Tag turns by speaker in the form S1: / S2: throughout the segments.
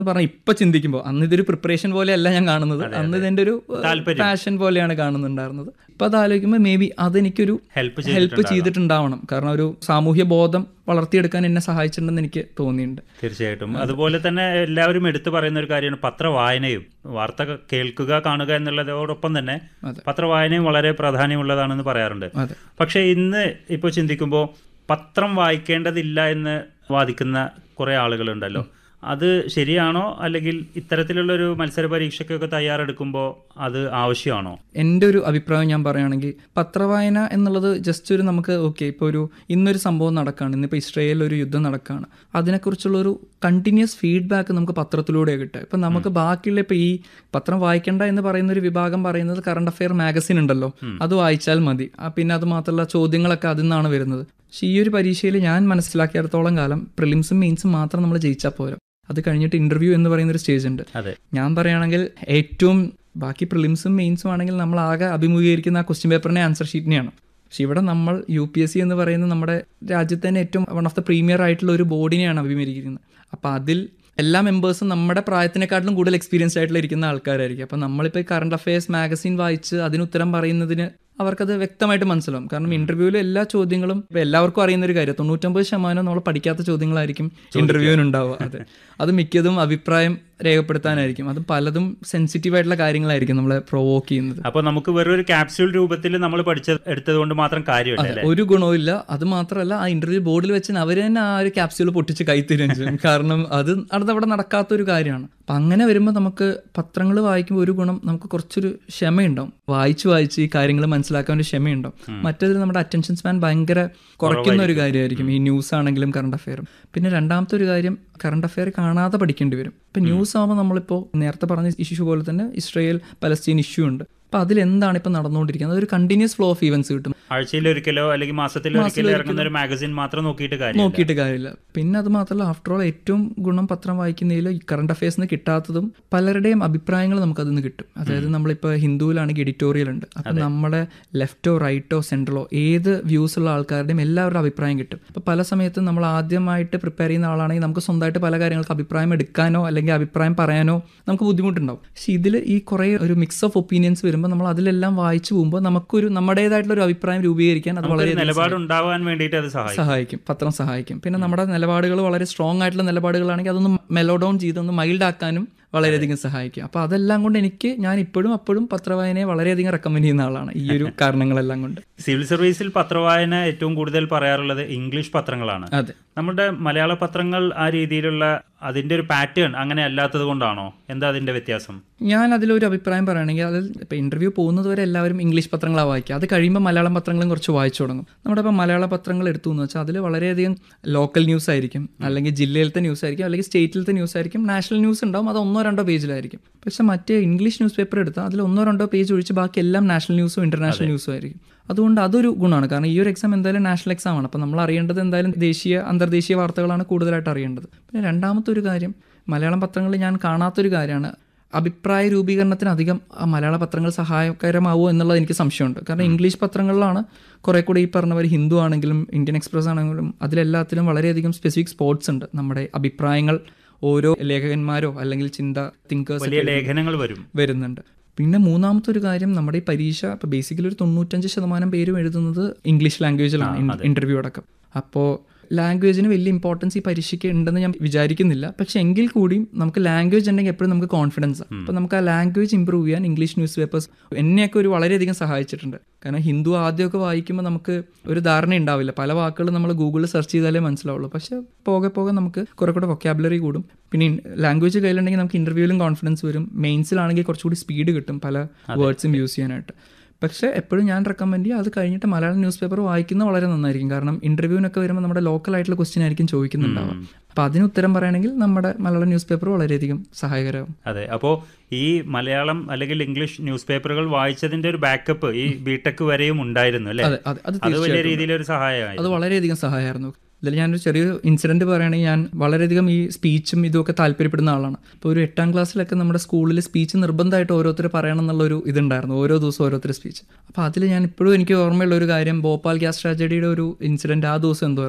S1: പറഞ്ഞ ഇപ്പൊ ചിന്തിക്കുമ്പോൾ അന്ന് ഇതൊരു പ്രിപ്പറേഷൻ പോലെയല്ല ഞാൻ കാണുന്നത് അന്ന് ഇതിന്റെ ഒരു
S2: താല്പര്യം.
S1: പാഷൻ പോലെയാണ് കാണുന്നുണ്ടായിരുന്നത് ഇപ്പൊ അത് ആലോചിക്കുമ്പോൾ മേ ബി അതെനിക്കൊരു
S2: ഹെൽപ്പ്
S1: ഹെൽപ്പ് ചെയ്തിട്ടുണ്ടാവണം കാരണം ഒരു സാമൂഹ്യ ബോധം വളർത്തിയെടുക്കാൻ എന്നെ സഹായിച്ചിട്ടുണ്ടെന്ന് എനിക്ക് തോന്നിയിട്ടുണ്ട്
S2: തീർച്ചയായിട്ടും അതുപോലെ തന്നെ എല്ലാവരും എടുത്തു പറയുന്ന ഒരു കാര്യമാണ് പത്രവായനയും വാർത്ത കേൾക്കുക കാണുക എന്നുള്ളതോടൊപ്പം തന്നെ
S1: അതെ.
S2: പത്രവായനയും വളരെ പ്രാധാന്യമുള്ളതാണെന്ന് പറയാറുണ്ട്
S1: അതെ
S2: പക്ഷേ ഇന്ന് ഇപ്പോൾ ചിന്തിക്കുമ്പോൾ പത്രം വായിക്കേണ്ടതില്ല എന്ന് വാദിക്കുന്ന കുറേ ആളുകളുണ്ടല്ലോ അത് ശരിയാണോ അല്ലെങ്കിൽ ഇത്തരത്തിലുള്ള ഒരു മത്സര പരീക്ഷയ്ക്കൊക്കെ തയ്യാറെടുക്കുമ്പോൾ അത് ആവശ്യമാണോ
S1: എൻ്റെ ഒരു അഭിപ്രായം ഞാൻ പറയുകയാണെങ്കിൽ പത്രവായന എന്നുള്ളത് ജസ്റ്റ് ഒരു നമുക്ക് ഓക്കെ ഇപ്പോൾ ഒരു ഇന്നൊരു സംഭവം നടക്കുകയാണ് ഇന്നിപ്പോൾ ഇസ്രയേലിൽ ഒരു യുദ്ധം നടക്കുകയാണ് അതിനെക്കുറിച്ചുള്ള ഒരു കണ്ടിന്യൂസ് ഫീഡ്ബാക്ക് നമുക്ക് പത്രത്തിലൂടെ കിട്ടുക ഇപ്പം നമുക്ക് ബാക്കിയുള്ള ഇപ്പോൾ ഈ പത്രം വായിക്കേണ്ട എന്ന് പറയുന്ന ഒരു വിഭാഗം പറയുന്നത് കറണ്ട് അഫെയർ മാഗസിൻ ഉണ്ടല്ലോ അത് വായിച്ചാൽ മതി ആ, പിന്നെ അത് മാത്രമല്ല ചോദ്യങ്ങളൊക്കെ അതിൽ നിന്നാണ് വരുന്നത് പക്ഷേ ഈ ഒരു പരീക്ഷയിൽ ഞാൻ മനസ്സിലാക്കിയിടത്തോളം കാലം പ്രിലിംസും മെയിൻസും മാത്രം നമ്മൾ ജയിച്ചാൽ പോരാ അത് കഴിഞ്ഞിട്ട് ഇന്റർവ്യൂ എന്ന് പറയുന്ന ഒരു സ്റ്റേജ് ഉണ്ട്
S2: അതെ
S1: ഞാൻ പറയുകയാണെങ്കിൽ ഏറ്റവും ബാക്കി പ്രിലിംസും മെയിൻസും ആണെങ്കിൽ നമ്മൾ ആകെ അഭിമുഖീകരിക്കുന്ന ആ ക്വസ്റ്റ്യൻ പേപ്പറിന്റെ ആൻസർ ഷീറ്റിനെയാണ് പക്ഷെ ഇവിടെ നമ്മൾ യു പി എസ് സി എന്ന് പറയുന്ന നമ്മുടെ രാജ്യത്തെ തന്നെ ഏറ്റവും വൺ ഓഫ് ദ പ്രീമിയർ ആയിട്ടുള്ള ഒരു ബോർഡിനെയാണ് അഭിമുഖീകരിക്കുന്നത് അപ്പോൾ അതിൽ എല്ലാ മെമ്പേഴ്സും നമ്മുടെ പ്രായത്തിനെക്കാട്ടിലും കൂടുതൽ എക്സ്പീരിയൻസ്ഡ് ആയിട്ടുള്ള ഇരിക്കുന്ന ആൾക്കാരായിരിക്കും അപ്പോൾ നമ്മളിപ്പോൾ കറണ്ട് അഫയേഴ്സ് മാഗസിൻ വായിച്ച് അതിന് ഉത്തരം പറയുന്നതിന് അവർക്കത് വ്യക്തമായിട്ട് മനസ്സിലാവും കാരണം ഇന്റർവ്യൂവിൽ എല്ലാ ചോദ്യങ്ങളും ഇപ്പൊ എല്ലാവർക്കും അറിയുന്ന ഒരു കാര്യം തൊണ്ണൂറ്റൊമ്പത് ശതമാനം നമ്മൾ പഠിക്കാത്ത ചോദ്യങ്ങളായിരിക്കും ഇന്റർവ്യൂവിന് ഉണ്ടാവുക അതെ അത് മിക്കതും അഭിപ്രായം രേഖപ്പെടുത്താനായിരിക്കും അത് പലതും സെൻസിറ്റീവ് ആയിട്ടുള്ള കാര്യങ്ങളായിരിക്കും നമ്മളെ പ്രൊവോക്ക് ചെയ്യുന്നത്
S2: അപ്പോൾ നമുക്ക് വെറും ഒരു ക്യാപ്സ്യൂൾ രൂപത്തിൽ നമ്മൾ പഠിച്ച എടുത്തത് കൊണ്ട് മാത്രം കാര്യമില്ല അല്ലേ
S1: ഒരു ഗുണവും ഇല്ല അത് മാത്രമല്ല ആ ഇന്റർവ്യൂ ബോർഡിൽ വെച്ച് അവർ തന്നെ ആ ഒരു ക്യാപ്സ്യൂൾ പൊട്ടിച്ച് കൈത്തരും ചെയ്യും കാരണം അത് അവിടെ നടക്കാത്ത ഒരു കാര്യമാണ് അപ്പൊ അങ്ങനെ വരുമ്പോൾ നമുക്ക് പത്രങ്ങൾ വായിക്കുമ്പോൾ ഒരു ഗുണം നമുക്ക് കുറച്ചൊരു ക്ഷമയുണ്ടാവും വായിച്ച് വായിച്ച് ഈ കാര്യങ്ങൾ മനസ്സിലാക്കാൻ ഒരു ക്ഷമയുണ്ടാവും മറ്റേതിൽ നമ്മുടെ അറ്റൻഷൻ സ്പാൻ ഭയങ്കര കുറയ്ക്കുന്ന ഒരു കാര്യമായിരിക്കും ഈ ന്യൂസ് ആണെങ്കിലും കറണ്ട് അഫെയറും പിന്നെ രണ്ടാമത്തെ ഒരു കാര്യം കറണ്ട് അഫെയർ കാണാതെ പഠിക്കേണ്ടി വരും ഇപ്പൊ ന്യൂസ് ആകുമ്പോൾ നമ്മളിപ്പോൾ നേരത്തെ പറഞ്ഞ ഇഷ്യൂ പോലെ തന്നെ ഇസ്രയേൽ പലസ്തീൻ ഇഷ്യൂ ഉണ്ട് അപ്പൊ അതിൽ എന്താണ് ഇപ്പൊ നടന്നുകൊണ്ടിരിക്കുന്നത് അതൊരു കണ്ടിന്യൂസ് ഫ്ലോ ഓഫ് ഈവൻസ് കിട്ടും
S2: ആഴ്ചയിൽ ഒരിക്കലോ അല്ലെങ്കിൽ മാസത്തിൽ ഒരിക്കലോ ഇറങ്ങുന്ന ഒരു മാഗസിൻ മാത്രം നോക്കിയിട്ട് കാര്യം
S1: നോക്കിയിട്ട് കാര്യമില്ല പിന്നെ അത് മാത്രമല്ല ആഫ്റ്റർ ഓൾ ഏറ്റവും ഗുണം പത്രം വായിക്കുന്നതിൽ ഈ കറണ്ട് അഫയേഴ്സിന് കിട്ടാത്തതും പലരുടെയും അഭിപ്രായങ്ങൾ നമുക്ക് അതിൽ നിന്ന് കിട്ടും അതായത് നമ്മളിപ്പോൾ ഹിന്ദുവിലാണെങ്കിൽ എഡിറ്റോറിയൽ ഉണ്ട് അപ്പം നമ്മുടെ ലെഫ്റ്റോ റൈറ്റോ സെൻട്രലോ ഏത് വ്യൂസ് ഉള്ള ആൾക്കാരുടെയും എല്ലാവരുടെ അഭിപ്രായം കിട്ടും അപ്പോൾ പല സമയത്തും നമ്മൾ ആദ്യമായിട്ട് പ്രിപ്പയർ ചെയ്യുന്ന ആളാണെങ്കിൽ നമുക്ക് സ്വന്തമായിട്ട് പല കാര്യങ്ങൾക്ക് അഭിപ്രായം എടുക്കാനോ അല്ലെങ്കിൽ അഭിപ്രായം പറയാനോ നമുക്ക് ബുദ്ധിമുട്ടുണ്ടാവും പക്ഷെ ഇതിൽ ഈ കുറേ ഒരു മിക്സ് ഓഫ് ഒപ്പീനിയൻസ് വരുമ്പോൾ നമ്മൾ അതിലെല്ലാം വായിച്ചു പോകുമ്പോൾ നമുക്കൊരു നമ്മുടേതായിട്ടുള്ള ഒരു അഭിപ്രായം രൂപീകരിക്കാൻ അത് വളരെ
S2: നിലപാട് ഉണ്ടാവാൻ വേണ്ടിയിട്ട് അത് സഹായിക്കും
S1: സഹായിക്കും പത്രം സഹായിക്കും പിന്നെ നമ്മുടെ നിലപാടുകൾ വളരെ സ്ട്രോങ് ആയിട്ടുള്ള നിലപാടുകളാണെങ്കിൽ അതൊന്ന് മെലോ ഡൗൺ ചെയ്തൊന്ന് മൈൽഡ് ആക്കാനും വളരെയധികം സഹായിക്കും അപ്പോൾ അതെല്ലാം കൊണ്ട് എനിക്ക് ഞാൻ ഇപ്പോഴും അപ്പോഴും പത്രവായനയെ വളരെയധികം റെക്കമെൻഡ് ചെയ്യുന്ന ആളാണ് ഈ ഒരു കാരണങ്ങളെല്ലാം കൊണ്ട്
S2: സിവിൽ സർവീസിൽ പത്രവായന ഏറ്റവും കൂടുതൽ പറയാറുള്ളത് ഇംഗ്ലീഷ് പത്രങ്ങളാണ്
S1: അതെ
S2: നമ്മുടെ മലയാള പത്രങ്ങൾ ആ രീതിയിലുള്ള അതിന്റെ ഒരു പാറ്റേൺ അങ്ങനെ അല്ലാത്തത് കൊണ്ടാണോ എന്താ അതിന്റെ വ്യത്യാസം
S1: ഞാൻ അതിലൊരു അഭിപ്രായം പറയുകയാണെങ്കിൽ അതിൽ ഇപ്പോൾ ഇൻ്റർവ്യൂ പോകുന്നത് വരെ എല്ലാവരും ഇംഗ്ലീഷ് പത്രങ്ങളാണ് വായിക്കുക അത് കഴിയുമ്പോൾ മലയാളം പത്രങ്ങളും കുറച്ച് വായിച്ചു തുടങ്ങും നമ്മുടെ ഇപ്പോൾ മലയാള പത്രങ്ങൾ എടുത്തു എന്ന് വെച്ചാൽ അതിൽ വളരെയധികം ലോക്കൽ ന്യൂസ് ആയിരിക്കും അല്ലെങ്കിൽ ജില്ലയിലത്തെ ന്യൂസ് ആയിരിക്കും അല്ലെങ്കിൽ സ്റ്റേറ്റിലത്തെ ന്യൂസ് ആയിരിക്കും നാഷണൽ ന്യൂസ് ഉണ്ടാവും അത് ഒന്നോ രണ്ടോ പേജിലായിരിക്കും പക്ഷേ മറ്റേ ഇംഗ്ലീഷ് ന്യൂസ് പേപ്പർ എടുത്താൽ അതിൽ ഒന്നോ രണ്ടോ പേജ് ഒഴിച്ച് ബാക്കി എല്ലാം നാഷണൽ ന്യൂസും ഇന്റർനാഷണൽ ന്യൂസും ആയിരിക്കും അതുകൊണ്ട് അതൊരു ഗുണമാണ് കാരണം ഈ ഒരു എക്സാം എന്തായാലും നാഷണൽ എക്സാം ആണ് അപ്പോൾ നമ്മൾ അറിയേണ്ടത് എന്തായാലും ദേശീയ അന്തർദേശീയ വാർത്തകളാണ് കൂടുതലായിട്ട് അറിയേണ്ടത് പിന്നെ രണ്ടാമത്തെ ഒരു കാര്യം മലയാളം പത്രങ്ങളിൽ ഞാൻ കാണാത്തൊരു കാര്യമാണ് അഭിപ്രായ രൂപീകരണത്തിന് അധികം ആ മലയാള പത്രങ്ങൾ സഹായകരമാവുമോ എന്നുള്ളത് എനിക്ക് സംശയമുണ്ട് കാരണം ഇംഗ്ലീഷ് പത്രങ്ങളിലാണ് കുറെ കൂടി ഈ പറഞ്ഞ പോലെ ഹിന്ദു ആണെങ്കിലും ഇന്ത്യൻ എക്സ്പ്രസ് ആണെങ്കിലും അതിലെല്ലാത്തിലും വളരെയധികം സ്പെസിഫിക് സ്പോട്സ് ഉണ്ട് നമ്മുടെ അഭിപ്രായങ്ങൾ ഓരോ ലേഖകന്മാരോ അല്ലെങ്കിൽ ചിന്ത തിങ്കേഴ്സ്
S2: വലിയ ലേഖനങ്ങൾ വരും
S1: വരുന്നുണ്ട് പിന്നെ മൂന്നാമത്തെ ഒരു കാര്യം നമ്മുടെ ഈ പരീക്ഷ ഇപ്പോൾ ബേസിക്കലി ഒരു തൊണ്ണൂറ്റഞ്ച് ശതമാനം പേരും എഴുതുന്നത് ഇംഗ്ലീഷ് ലാംഗ്വേജിലാണ് ഇന്റർവ്യൂ അടക്കം അപ്പോൾ ലാംഗ്വേജിന് വലിയ ഇമ്പോർട്ടൻസ് ഈ പരീക്ഷയ്ക്ക് ഉണ്ടെന്ന് ഞാൻ വിചാരിക്കുന്നില്ല പക്ഷെ എങ്കിൽ കൂടിയും നമുക്ക് ലാംഗ്വേജ് ഉണ്ടെങ്കിൽ എപ്പോഴും നമുക്ക് കോൺഫിഡൻസ് അപ്പോൾ നമുക്ക് ആ ലാംഗ്വേജ് ഇമ്പ്രൂവ് ചെയ്യാൻ ഇംഗ്ലീഷ് ന്യൂസ് പേപ്പേഴ്സ് എന്നെയൊക്കെ ഒരു വളരെയധികം സഹായിച്ചിട്ടുണ്ട് കാരണം ഹിന്ദു ആദ്യമൊക്കെ വായിക്കുമ്പോൾ നമുക്ക് ഒരു ധാരണ ഉണ്ടാവില്ല പല വാക്കുകൾ നമ്മൾ ഗൂഗിളിൽ സെർച്ച് ചെയ്താലേ മനസ്സിലാവുള്ളൂ പക്ഷെ പോകെ പോകെ നമുക്ക് കുറെ കൂടെ വൊക്കാബുലറി കൂടും പിന്നെ ലാംഗ്വേജ് കയ്യിലുണ്ടെങ്കിൽ നമുക്ക് ഇന്റർവ്യൂവിലും കോൺഫിഡൻസ് വരും മെയിൻസിലാണെങ്കിൽ കുറച്ചുകൂടി സ്പീഡ് കിട്ടും പല വേർഡ്സും യൂസ് ചെയ്യാനായിട്ട് പക്ഷേ എപ്പോഴും ഞാൻ റെക്കമെൻഡ് ചെയ്യുക അത് കഴിഞ്ഞിട്ട് മലയാളം ന്യൂസ് പേപ്പർ വായിക്കുന്നത് വളരെ നന്നായിരിക്കും കാരണം ഇന്റർവ്യൂവിനൊക്കെ വരുമ്പോൾ നമ്മുടെ ലോക്കൽ ആയിട്ടുള്ള ക്വസ്റ്റ്യൻ ആയിരിക്കും ചോദിക്കുന്നുണ്ടാവും അപ്പോൾ അതിന് ഉത്തരം പറയുകയാണെങ്കിൽ നമ്മുടെ മലയാളം ന്യൂസ് പേപ്പർ വളരെയധികം സഹായകരമാകും
S2: അതെ അപ്പോൾ ഈ മലയാളം അല്ലെങ്കിൽ ഇംഗ്ലീഷ് ന്യൂസ് പേപ്പറുകൾ വായിച്ചതിന്റെ ഒരു ബാക്കപ്പ് ഈ ബിടെക് വരെയും ഉണ്ടായിരുന്നു അല്ലേ
S1: അതെ അത് അത്
S2: അത് വലിയ രീതിയിലൊരു സഹായമായി
S1: അത് വളരെയധികം സഹായമായിരുന്നു ഇതിൽ ഞാനൊരു ചെറിയൊരു ഇൻസിഡന്റ് പറയുകയാണെങ്കിൽ ഞാൻ വളരെയധികം ഈ സ്പീച്ചും ഇതുമൊക്കെ താല്പര്യപ്പെടുന്ന ആളാണ് ഇപ്പോൾ ഒരു എട്ടാം ക്ലാസ്സിലൊക്കെ നമ്മുടെ സ്കൂളിൽ സ്പീച്ച് നിർബന്ധമായിട്ട് ഓരോരുത്തർ പറയണം എന്നുള്ളൊരു ഇതുണ്ടായിരുന്നു ഓരോ ദിവസം ഓരോരുത്തർ സ്പീച്ച് അപ്പോൾ അതിൽ ഞാൻ ഇപ്പോഴും എനിക്ക് ഓർമ്മയുള്ള ഒരു കാര്യം ഭോപ്പാൽ ഗ്യാസ് ട്രാജഡിയുടെ ഒരു ഇൻസിഡന്റ് ആ ദിവസം എന്തോ ആയിരുന്നു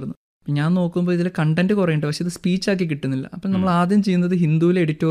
S1: ഞാൻ നോക്കുമ്പോൾ ഇതിൽ കണ്ടന്റ് കുറേ ഉണ്ട് പക്ഷേ ഇത് സ്പീച്ച് ആക്കി കിട്ടുന്നില്ല അപ്പം നമ്മൾ ആദ്യം ചെയ്യുന്നത് ഹിന്ദുവിലെ എഡിറ്റോറിയൽ